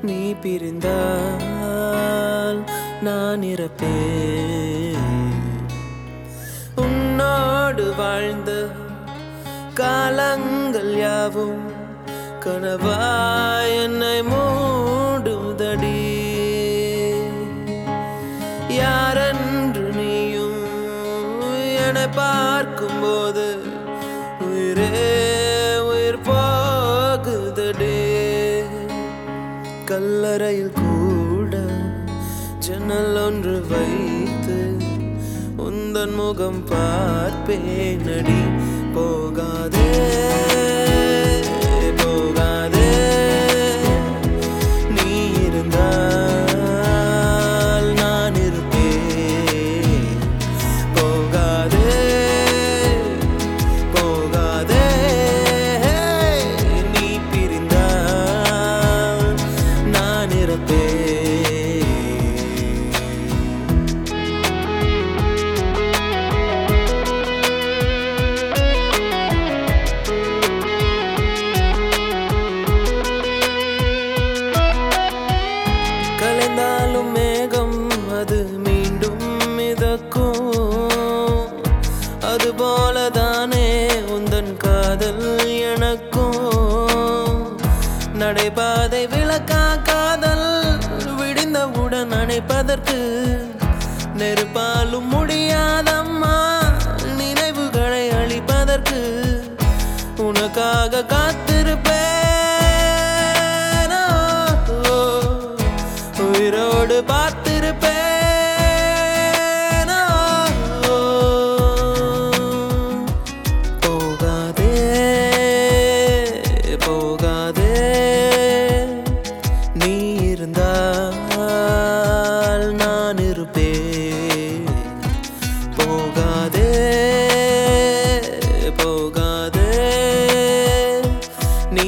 நீ பிரிந்தால் நான் இறப்பேன் உன்னோடு வாழ்ந்த காலங்கள் யாவும் கனவாய் என்னை மூடுதடி யாரென்று நீயும் என்னை பார்க்கும்போது உயிரே உயிர் போகுதடி கல்லறையில் கூட ஜன்னல் ஒன்று வைத்து உந்தன் முகம் பார்ப்பேனடி போகாதே போகாதே நீ இருந்தால் நான் இருப்பேன் போகாதே போகாதே நீ பிரிந்தால் நான் இருப்பேன் கலைந்தாலும் மேகம் அது மீண்டும் மிதக்கும் அதுபோலதானே உந்தன் காதல் எனக்கும் நடைபாதை விளக்கா காதல் விடிந்தவுடன் அணைப்பதற்கு நெருப்பாலும் முடியாதம்மா நினைவுகளை அழிப்பதற்கு உனக்காக காத்திருப்பேன் ஓ, உயிரோடு பார்த்திருப்பேன் ஓ, போகாதே போகாதே நீ இருந்தால் நான் இருப்பேன் போகாதே போகாதே நீ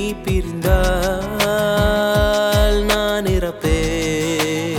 பிரிந்தால் நான் இறப்பேன்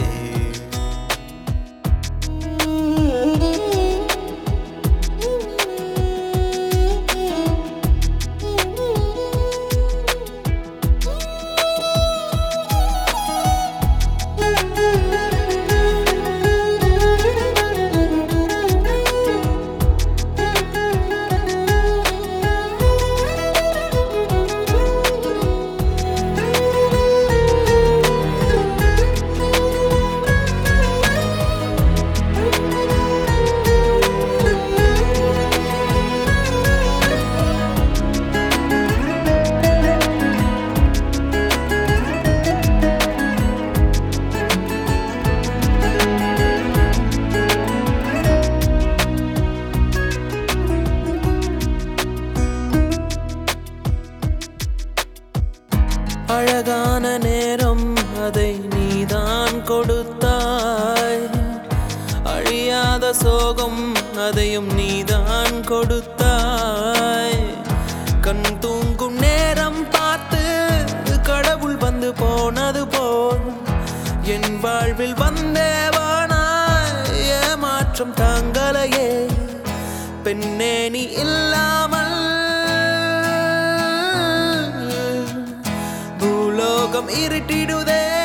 அழகான நேரம் அதை நீதான் கொடுத்தாய் அழியாத சோகம் அதையும் நீதான் கொடுத்தாய் கண் தூங்கும் நேரம் பார்த்து கடவுள் வந்து போனது போல் என் வாழ்வில் வந்தேவானா ஏமாற்றம் தாங்களையே பெண்ணே நீ இல்லாமல் பூலோகம் இருட்டிடுதே